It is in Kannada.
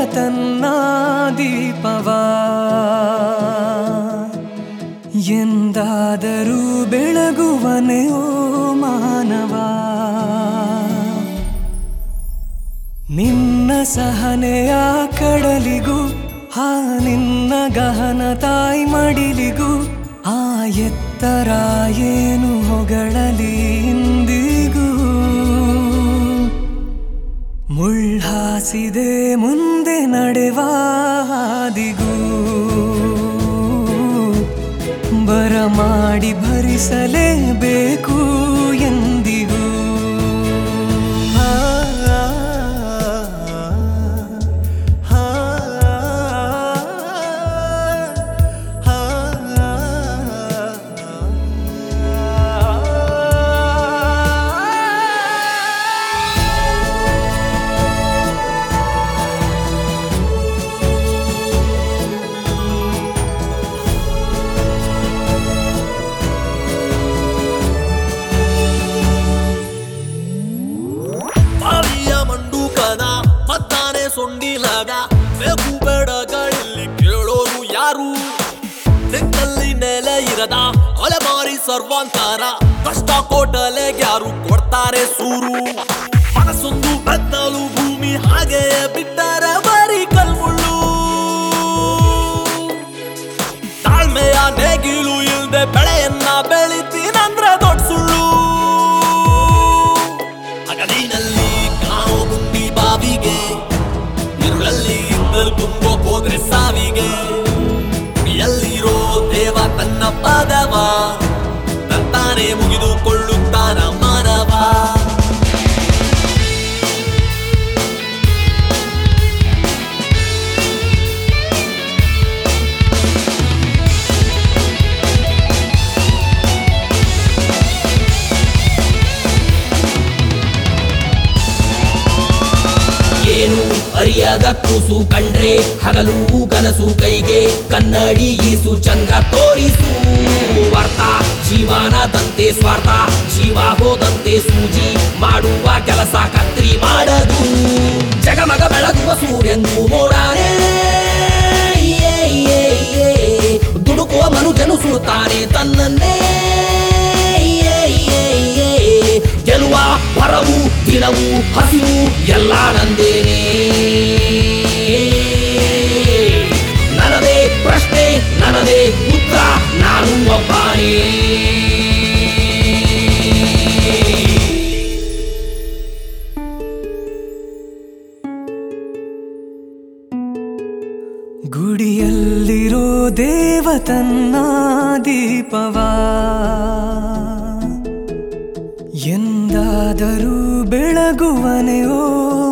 ತನ್ನ ದೀಪವ ಎಂದಾದರೂ ಬೆಳಗುವನೆ ಓ ಮಾನವ ನಿನ್ನ ಸಹನೆಯ ಕಡಲಿಗೂ ಆ ನಿನ್ನ ಗಹನ ತಾಯಿ ಮಡಿಲಿಗೂ ಆ ಎತ್ತರ ಏನು ಹೊಗಳಲಿ ಇಂದಿಗೂ ಮುಳ್ಹಾಸಿದೆ ಮುಂದೆ ನಡೆವ ಹಾದಿಗೂ ಬರಮಾಡಿ ಭರಿಸಲೇಬೇಕು ಎಂದಿಗೂ ಆ, ಆ, ಆ, ಆ, ಬಾವಿಯ ಮಂಡೂಕದ ಮತ್ತಾನೆ ಸೊಂಡಿಲಗ ಬೇಕು ಬೇಡಗಳಲ್ಲಿ ಕೇಳೋರು ಯಾರು ತೆಕ್ಕಲ್ಲಿ ನೆಲೆ ಇರದ ಅಲೆಮಾರಿ ಸರ್ವಾಂತರ ಕಷ್ಟ ಕೋಟಲೆಗೆ ಯಾರು ಕೊಡ್ತಾರೆ ಸೂರು ಮನಸ್ಸೊಂದು ಬೆತ್ತಲು ಭೂಮಿ ಹಾಗೆಯೇ ಬಿಟ್ಟರೆ ಬರೀ ಕಲ್ಮುಳ್ಳು ತಾಳ್ಮೆಯ ನೇಗಿಲು ಇಲ್ದೆ ಬೆಳೆಯನ್ನ ಬೆಳಿತೀನಂದ್ರೆ ದೊಡ್ಡ ಸುಳ್ಳು ಹಗಲಿನಲ್ಲಿ ಕಾಣೋ ಗುಂಡಿ ಬಾವಿಗೆ ഇരുಳಲ್ಲಿ ಇದ್ದರು ತುಂಬೋ ಹೋದ್ರೆ ಸಾವಿಗೆ ಎಲ್ಲಿರೋ ದೇವ ತನ್ನ ಪದವ ತಂತಾನೆ ಮುಗಿದುಕೊಳ್ಳುತ್ತಾನ ಮಾನವ ಏನು ಅರಿಯದ ಕೂಸು ಕಂಡ್ರೆ ಹಗಲು ಕನಸು ಕೈಗೆ ಕನ್ನಡಿ ಈಸು ಚಂದ್ರ ತೋರಿಸು ಅರ್ಥ ಜೀವನದಂತೆ ಸ್ವಾರ್ಥ ಜೀವ ಹೋದಂತೆ ಸೂಜಿ ಮಾಡುವ ಕೆಲಸ ಕತ್ರಿ ಮಾಡದು ಜಗಮಗ ಬೆಳಗುವ ಸೂರ್ಯನು ಮೋಡಾನೆ ಏ, ಏ, ಏ. ದುಡುಕುವ ಮನುಜನು ಸುಡುತ್ತಾನೆ ತನ್ನನ್ನೇ ಏ, ಏ, ಏ. ಗೆಲುವ ಹೊರವು ದಿನವು ಹಸಿವು ಎಲ್ಲ ನಂದೇನೆ ನನ್ನದೇ ಪ್ರಶ್ನೆ ನನ್ನದೇ ಉತ್ತರ ನಾನು ಒಬ್ಬನೇ ಗುಡಿಯಲ್ಲಿರೋ ದೇವ ತನ್ನ ದೀಪವ ಎಂದಾದರೂ ಬೆಳಗುವನೆ ಓ